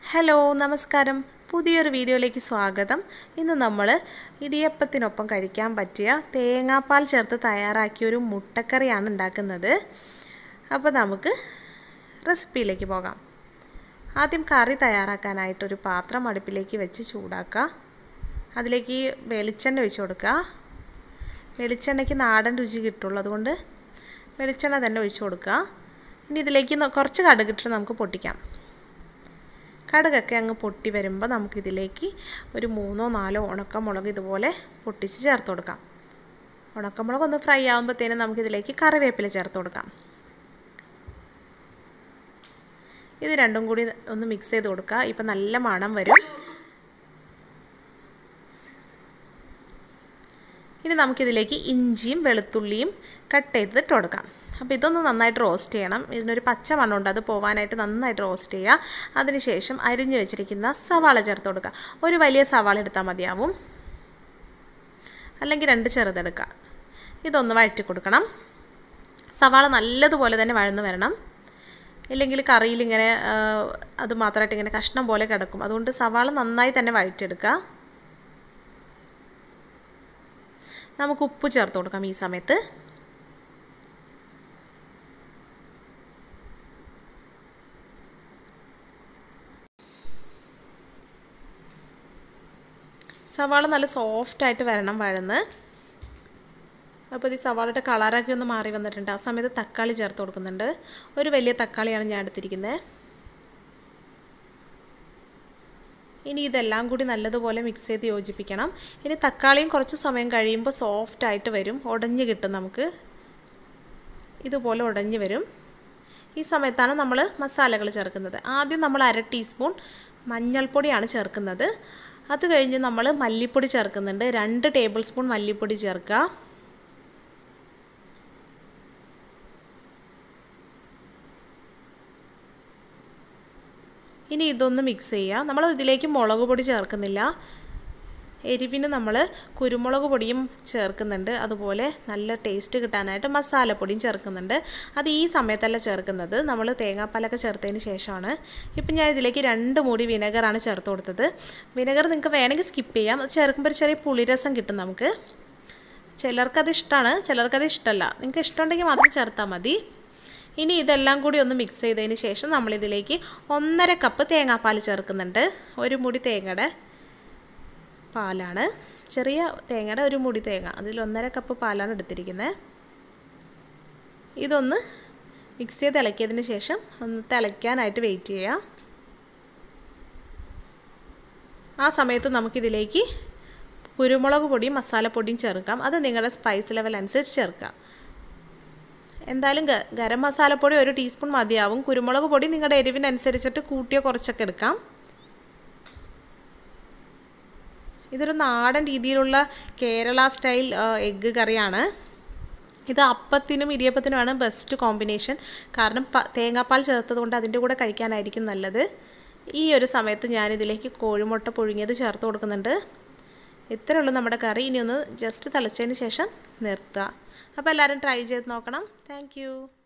hello നമസ്കാരം പുതിയൊരു വീഡിയോയിലേക്ക് സ്വാഗതം ഇന്ന് നമ്മൾ ഇടിയപ്പത്തിനൊപ്പം കഴിക്കാൻ പറ്റിയ തേങ്ങാപ്പാൽ ചേർത്ത് തയ്യാറാക്കിയ ഒരു മുട്ടക്കറിയാണ് ഉണ്ടാക്കുന്നത് അപ്പോൾ നമുക്ക് റെസിപ്പിയിലേക്ക് പോകാം ആദ്യം കറി തയ്യാറാക്കാനായിട്ടൊരു പാത്രം അടുപ്പിലേക്ക് വെച്ച് ചൂടാക്കുക അതിലേക്ക് വെളിച്ചെണ്ണ ഒഴിച്ച് കൊടുക്കുക വെളിച്ചെണ്ണയ്ക്ക് നാടൻ രുചി കിട്ടുള്ളൂ അതുകൊണ്ട് വെളിച്ചെണ്ണ തന്നെ ഒഴിച്ച് കൊടുക്കുക ഇനി ഇതിലേക്ക് കുറച്ച് കടുകിട്ട് നമുക്ക് പൊട്ടിക്കാം കടുകൊക്കെ അങ്ങ് പൊട്ടി വരുമ്പോൾ നമുക്കിതിലേക്ക് ഒരു മൂന്നോ നാലോ ഉണക്കമുളക് ഇതുപോലെ പൊട്ടിച്ച് ചേർത്ത് കൊടുക്കാം ഉണക്കമുളക് ഒന്ന് ഫ്രൈ ആകുമ്പോഴത്തേനും നമുക്കിതിലേക്ക് കറിവേപ്പില ചേർത്ത് കൊടുക്കാം ഇത് രണ്ടും കൂടി ഒന്ന് മിക്സ് ചെയ്ത് കൊടുക്കുക ഇപ്പം നല്ല മണം വരും ഇനി നമുക്കിതിലേക്ക് ഇഞ്ചിയും വെളുത്തുള്ളിയും കട്ട് ചെയ്തിട്ട് കൊടുക്കാം അപ്പോൾ ഇതൊന്ന് നന്നായിട്ട് റോസ്റ്റ് ചെയ്യണം ഇതിനൊരു പച്ച മണ്ണുണ്ട് അത് പോകാനായിട്ട് നന്നായിട്ട് റോസ്റ്റ് ചെയ്യുക അതിനുശേഷം അരിഞ്ഞു വെച്ചിരിക്കുന്ന സവാള ചേർത്ത് കൊടുക്കുക ഒരു വലിയ സവാള എടുത്താൽ മതിയാവും അല്ലെങ്കിൽ രണ്ട് ചെറുതെടുക്കുക ഇതൊന്ന് വഴറ്റി കൊടുക്കണം സവാള നല്ലതുപോലെ തന്നെ വഴന്ന് വരണം ഇല്ലെങ്കിൽ കറിയിൽ ഇങ്ങനെ അത് മാത്രമായിട്ട് ഇങ്ങനെ കഷ്ണം പോലെ കിടക്കും അതുകൊണ്ട് സവാള നന്നായി തന്നെ വഴറ്റിയെടുക്കുക നമുക്ക് ഉപ്പ് ചേർത്ത് കൊടുക്കാം ഈ സമയത്ത് സവാള നല്ല സോഫ്റ്റായിട്ട് വരണം വഴന്ന് അപ്പോൾ ഈ സവാളയുടെ കളറൊക്കെ ഒന്ന് മാറി വന്നിട്ടുണ്ട് ആ സമയത്ത് തക്കാളി ചേർത്ത് കൊടുക്കുന്നുണ്ട് ഒരു വലിയ തക്കാളിയാണ് ഞാൻ എടുത്തിരിക്കുന്നത് ഇനി ഇതെല്ലാം കൂടി നല്ലതുപോലെ മിക്സ് ചെയ്ത് യോജിപ്പിക്കണം ഇനി തക്കാളിയും കുറച്ച് സമയം കഴിയുമ്പോൾ സോഫ്റ്റായിട്ട് വരും ഉടഞ്ഞ് കിട്ടും നമുക്ക് ഇതുപോലെ ഉടഞ്ഞ് വരും ഈ സമയത്താണ് നമ്മൾ മസാലകൾ ചേർക്കുന്നത് ആദ്യം നമ്മൾ അര ടീസ്പൂൺ മഞ്ഞൾപ്പൊടിയാണ് ചേർക്കുന്നത് അത് കഴിഞ്ഞ് നമ്മൾ മല്ലിപ്പൊടി ചേർക്കുന്നുണ്ട് രണ്ട് ടേബിൾ സ്പൂൺ മല്ലിപ്പൊടി ചേർക്കുക ഇനി ഇതൊന്ന് മിക്സ് ചെയ്യുക നമ്മൾ ഇതിലേക്ക് മുളക് പൊടി ചേർക്കുന്നില്ല എരിവിന് നമ്മൾ കുരുമുളക് പൊടിയും ചേർക്കുന്നുണ്ട് അതുപോലെ നല്ല ടേസ്റ്റ് കിട്ടാനായിട്ട് മസാലപ്പൊടിയും ചേർക്കുന്നുണ്ട് അത് ഈ സമയത്തല്ല ചേർക്കുന്നത് നമ്മൾ തേങ്ങാപ്പാലൊക്കെ ചേർത്തതിന് ശേഷമാണ് ഇപ്പം ഞാൻ ഇതിലേക്ക് രണ്ട് മൂടി വിനെഗറാണ് ചേർത്ത് കൊടുത്തത് വിനെഗർ നിങ്ങൾക്ക് വേണമെങ്കിൽ സ്കിപ്പ് ചെയ്യാം അത് ചേർക്കുമ്പോൾ ഒരു ചെറിയ പുളിരസം കിട്ടും നമുക്ക് ചിലർക്കത് ഇഷ്ടമാണ് ചിലർക്കത് ഇഷ്ടമല്ല നിങ്ങൾക്ക് ഇഷ്ടമുണ്ടെങ്കിൽ മാത്രം ചേർത്താൽ മതി ഇനി ഇതെല്ലാം കൂടി ഒന്ന് മിക്സ് ചെയ്തതിന് ശേഷം നമ്മളിതിലേക്ക് ഒന്നര കപ്പ് തേങ്ങാപ്പാൽ ചേർക്കുന്നുണ്ട് ഒരു മുടി തേങ്ങയുടെ പാലാണ് ചെറിയ തേങ്ങയുടെ ഒരു മുടി തേങ്ങ അതിൽ ഒന്നര കപ്പ് പാലാണ് എടുത്തിരിക്കുന്നത് ഇതൊന്ന് മിക്സ് ചെയ്ത് ഇളക്കിയതിന് ശേഷം ഒന്ന് തിളയ്ക്കാനായിട്ട് വെയിറ്റ് ചെയ്യുക ആ സമയത്ത് നമുക്കിതിലേക്ക് കുരുമുളക് പൊടിയും മസാലപ്പൊടിയും ചേർക്കാം അത് നിങ്ങളുടെ സ്പൈസ് ലെവൽ അനുസരിച്ച് ചേർക്കാം എന്തായാലും ഗരം മസാലപ്പൊടി ഒരു ടീസ്പൂൺ മതിയാവും കുരുമുളക് പൊടി നിങ്ങളുടെ എരിവിനനുസരിച്ചിട്ട് കൂട്ടിയോ കുറച്ചൊക്കെ എടുക്കാം ഇതൊരു നാടൻ രീതിയിലുള്ള കേരള സ്റ്റൈൽ എഗ്ഗ് കറിയാണ് ഇത് അപ്പത്തിനും ഇടിയപ്പത്തിനുമാണ് ബെസ്റ്റ് കോമ്പിനേഷൻ കാരണം തേങ്ങാപ്പാൽ ചേർത്തത് കൊണ്ട് അതിൻ്റെ കൂടെ കഴിക്കാനായിരിക്കും നല്ലത് ഈ ഒരു സമയത്ത് ഞാനിതിലേക്ക് കോഴിമുട്ട പുഴുങ്ങിയത് ചേർത്ത് കൊടുക്കുന്നുണ്ട് ഇത്രയുള്ളൂ നമ്മുടെ കറി ഇനി ഒന്ന് ജസ്റ്റ് തിളച്ചതിന് ശേഷം നിർത്തുക അപ്പോൾ എല്ലാവരും ട്രൈ ചെയ്ത് നോക്കണം താങ്ക്